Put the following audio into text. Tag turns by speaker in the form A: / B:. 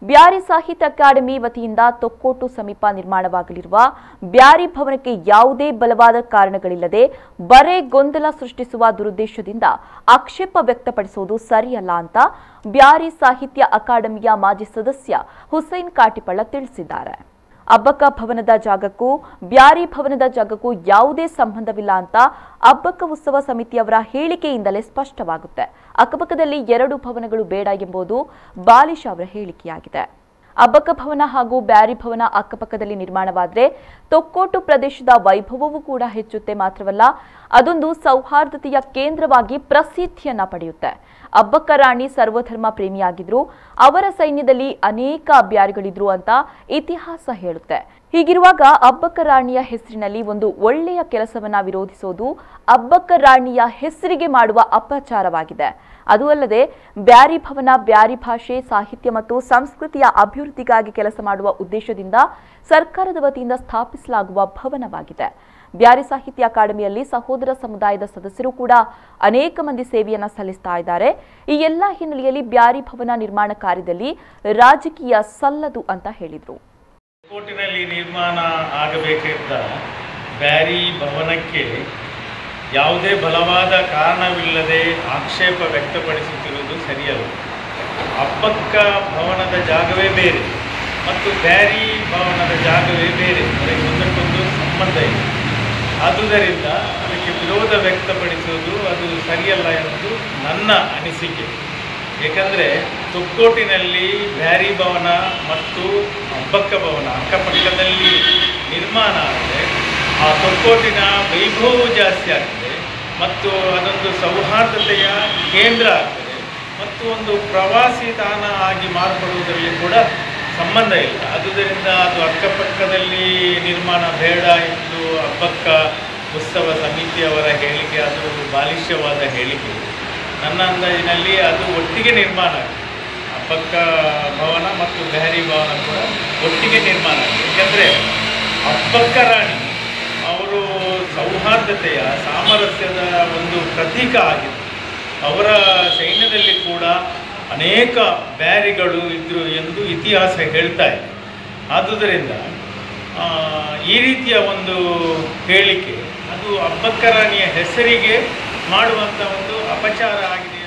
A: ಬ್ಯಾರಿ ಸಾಹಿತ್ಯ ಅಕಾಡೆಮಿ ವತಿಯಿಂದ ತೊಕ್ಕೋಟು ಸಮೀಪ ನಿರ್ಮಾಣವಾಗಲಿರುವ ಬ್ಯಾರಿ ಭವನಕ್ಕೆ ಯಾವುದೇ ಬಲವಾದ ಕಾರಣಗಳಿಲ್ಲದೆ ಬರೇ ಗೊಂದಲ ಸೃಷ್ಟಿಸುವ ದುರುದ್ದೇಶದಿಂದ ಆಕ್ಷೇಪ ವ್ಯಕ್ತಪಡಿಸುವುದು ಸರಿಯಲ್ಲ ಅಂತ ಬ್ಯಾರಿ ಸಾಹಿತ್ಯ ಅಕಾಡೆಮಿಯ ಮಾಜಿ ಸದಸ್ಯ ಹುಸೈನ್ ಕಾಟಿಪಳ್ಳ ತಿಳಿಸಿದ್ದಾರೆ ಅಬ್ಬಕ್ಕ ಭವನದ ಜಾಗಕ್ಕೂ ಬ್ಯಾರಿ ಭವನದ ಜಾಗಕ್ಕೂ ಯಾವುದೇ ಸಂಬಂಧವಿಲ್ಲ ಅಂತ ಅಬ್ಬಕ್ಕ ಉತ್ಸವ ಸಮಿತಿಯವರ ಹೇಳಿಕೆಯಿಂದಲೇ ಸ್ಪಷ್ಟವಾಗುತ್ತೆ ಅಕ್ಕಪಕ್ಕದಲ್ಲಿ ಎರಡು ಭವನಗಳು ಬೇಡ ಎಂಬುದು ಬಾಲಿಶ್ ಅವರ ಹೇಳಿಕೆಯಾಗಿದೆ ಅಬ್ಬಕ್ಕ ಭವನ ಹಾಗೂ ಬ್ಯಾರಿ ಭವನ ಅಕ್ಕಪಕ್ಕದಲ್ಲಿ ನಿರ್ಮಾಣವಾದರೆ ತೊಕ್ಕೋಟು ಪ್ರದೇಶದ ವೈಭವವೂ ಕೂಡ ಹೆಚ್ಚುತ್ತೆ ಮಾತ್ರವಲ್ಲ ಅದೊಂದು ಸೌಹಾರ್ದತೆಯ ಕೇಂದ್ರವಾಗಿ ಪ್ರಸಿದ್ಧಿಯನ್ನ ಪಡೆಯುತ್ತೆ ಅಬ್ಬಕ್ಕ ರಾಣಿ ಸರ್ವಧರ್ಮ ಪ್ರೇಮಿಯಾಗಿದ್ರು ಅವರ ಸೈನ್ಯದಲ್ಲಿ ಅನೇಕ ಬ್ಯಾರಿಗಳಿದ್ರು ಅಂತ ಇತಿಹಾಸ ಹೇಳುತ್ತೆ ಹೀಗಿರುವಾಗ ಅಬ್ಬಕ್ಕ ರಾಣಿಯ ಹೆಸರಿನಲ್ಲಿ ಒಂದು ಒಳ್ಳೆಯ ಕೆಲಸವನ್ನ ವಿರೋಧಿಸೋದು ಅಬ್ಬಕ್ಕ ರಾಣಿಯ ಹೆಸರಿಗೆ ಮಾಡುವ ಅಪಚಾರವಾಗಿದೆ ಅದು ಅಲ್ಲದೆ ಬ್ಯಾರಿ ಭವನ ಬ್ಯಾರಿ ಭಾಷೆ ಸಾಹಿತ್ಯ ಮತ್ತು ಸಂಸ್ಕೃತಿಯ ಅಭಿವೃದ್ಧಿಗಾಗಿ ಕೆಲಸ ಮಾಡುವ ಉದ್ದೇಶದಿಂದ ಸರ್ಕಾರದ ವತಿಯಿಂದ ಸ್ಥಾಪಿಸಲಾಗುವ ಭವನವಾಗಿದೆ ಬ್ಯಾರಿ ಸಾಹಿತ್ಯ ಅಕಾಡೆಮಿಯಲ್ಲಿ ಸಹೋದರ ಸಮುದಾಯದ ಸದಸ್ಯರು ಕೂಡ ಅನೇಕ ಮಂದಿ ಸೇವೆಯನ್ನ ಸಲ್ಲಿಸ್ತಾ ಇದ್ದಾರೆ ಈ ಎಲ್ಲ ಹಿನ್ನೆಲೆಯಲ್ಲಿ ಬ್ಯಾರಿ ಭವನ ನಿರ್ಮಾಣ ಕಾರ್ಯದಲ್ಲಿ ರಾಜಕೀಯ ಸಲ್ಲದು ಅಂತ ಹೇಳಿದ್ರು
B: ಕೋಟಿನಲ್ಲಿ ನಿರ್ಮಾಣ ಆಗಬೇಕಿದ್ದ ಬ್ಯಾರಿ ಭವನಕ್ಕೆ ಯಾವುದೇ ಬಲವಾದ ಕಾರಣವಿಲ್ಲದೆ ಆಕ್ಷೇಪ ವ್ಯಕ್ತಪಡಿಸುತ್ತಿರುವುದು ಸರಿಯಲ್ಲ ಅಬ್ಬಕ್ಕ ಭವನದ ಜಾಗವೇ ಬೇರೆ ಮತ್ತು ಬ್ಯಾರಿ ಭವನದ ಜಾಗವೇ ಬೇರೆ ಅದಕ್ಕೆ ಒಂದಕ್ಕೊಂದು ಸಂಬಂಧ ಇದೆ ಆದುದರಿಂದ ಅದಕ್ಕೆ ವಿರೋಧ ವ್ಯಕ್ತಪಡಿಸುವುದು ಅದು ಸರಿಯಲ್ಲ ಎಂದು ನನ್ನ ಅನಿಸಿಕೆ ಏಕೆಂದರೆ ತೊಕ್ಕೋಟಿನಲ್ಲಿ ಬ್ಯಾರಿ ಭವನ ಮತ್ತು ಅಬ್ಬಕ್ಕ ಭವನ ಅಕ್ಕಪಕ್ಕದಲ್ಲಿ ನಿರ್ಮಾಣ ಆದರೆ ಆ ತೊಕ್ಕೋಟಿನ ವೈಭವವು ಜಾಸ್ತಿ ಆಗ್ತದೆ ಮತ್ತು ಅದೊಂದು ಸೌಹಾರ್ದತೆಯ ಕೇಂದ್ರ ಆಗ್ತದೆ ಮತ್ತು ಒಂದು ಪ್ರವಾಸಿ ತಾಣ ಆಗಿ ಮಾರ್ಪಡುವುದರಲ್ಲಿ ಕೂಡ ಸಂಬಂಧ ಇಲ್ಲ ಆದುದರಿಂದ ಅದು ಅಕ್ಕಪಕ್ಕದಲ್ಲಿ ನಿರ್ಮಾಣ ಬೇಡ ಎಂದು ಅಬ್ಬಕ್ಕ ಉತ್ಸವ ಸಮಿತಿಯವರ ಹೇಳಿಕೆ ಅದು ಒಂದು ಬಾಲಿಷ್ಯವಾದ ಹೇಳಿಕೆ ನನ್ನ ಅಂದಾಜಿನಲ್ಲಿ ಅದು ಒಟ್ಟಿಗೆ ನಿರ್ಮಾಣ ಆಗಿದೆ ಅಬ್ಬಕ್ಕ ಭವನ ಮತ್ತು ಬೆಹರಿ ಭವನ ಕೂಡ ಒಟ್ಟಿಗೆ ನಿರ್ಮಾಣ ಆಗಿದೆ ಏಕೆಂದರೆ ಅಬ್ಬಕ್ಕ ರಾಣಿ ಅವರು ಸೌಹಾರ್ದತೆಯ ಸಾಮರಸ್ಯದ ಒಂದು ಪ್ರತೀಕ ಆಗಿದೆ ಅವರ ಸೈನ್ಯದಲ್ಲಿ ಕೂಡ ಅನೇಕ ಬ್ಯಾರಿಗಳು ಇದ್ದರು ಎಂದು ಇತಿಹಾಸ ಹೇಳ್ತಾ ಇದೆ ಆದುದರಿಂದ ಆ, ಈ ರೀತಿಯ ಒಂದು ಹೇಳಿಕೆ ಅದು ಅಬ್ಬಕ್ಕ ರಾಣಿಯ ಹೆಸರಿಗೆ ಮಾಡುವಂಥ ಒಂದು ಅಪಚಾರ ಆಗಿದೆ